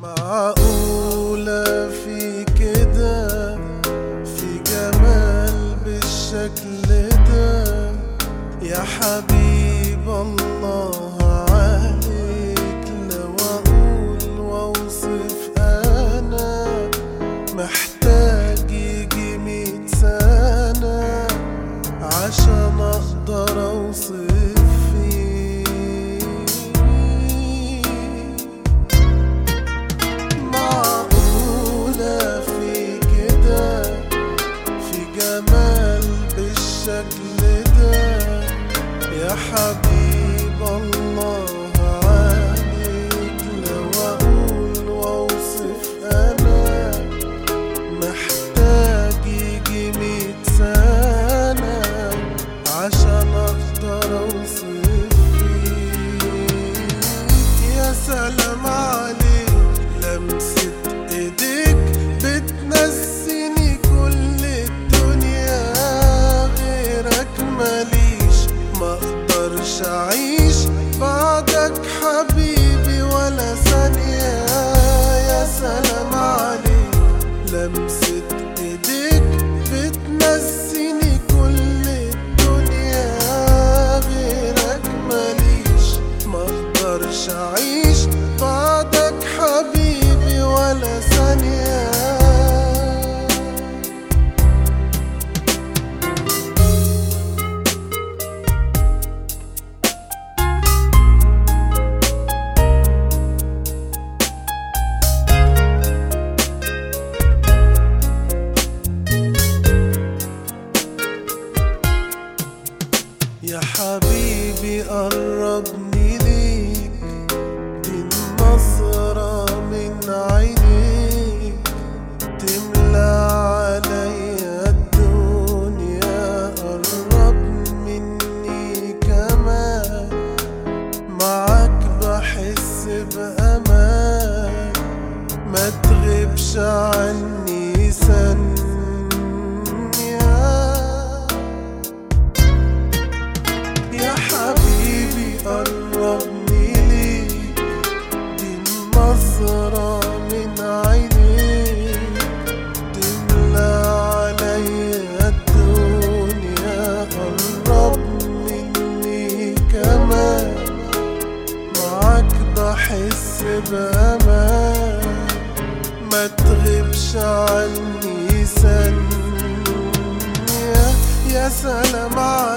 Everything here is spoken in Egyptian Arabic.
معقولة في كده في جمال بالشكل ده يا حبيب الله عليك لو أقول وأوصف أنا محتاج يجي ميت سنة عشان أقدر أوصف فيه معقولة في كده في جمال بالشكل ده يا حبيب الله عليك لو أقول وأوصف أنا محتاج يجي ميت سنة عشان أقدر أوصف فيك يا سلام عليك لمسة ايديك بتنسيني كل الدنيا غيرك ماليش ما اقدرش اعيش بعدك حبيبي ولا ثانية يا سلام عليك لمسة ايديك بتنسيني كل الدنيا غيرك ماليش ما اقدرش اعيش بعدك حبيبي ولا ثانية يا حبيبي قربني ليك دي النظرة من عينيك تملى عليا الدنيا قرب مني كمان معاك بحس بأمان ما تغيبش عني ثانية يا حبيبي قربني ليك دي النظرة من عينيك تملى عليا الدنيا قرب مني كمان معاك بحس بأمان ما تغيبش عني ثانية يا سلام عليك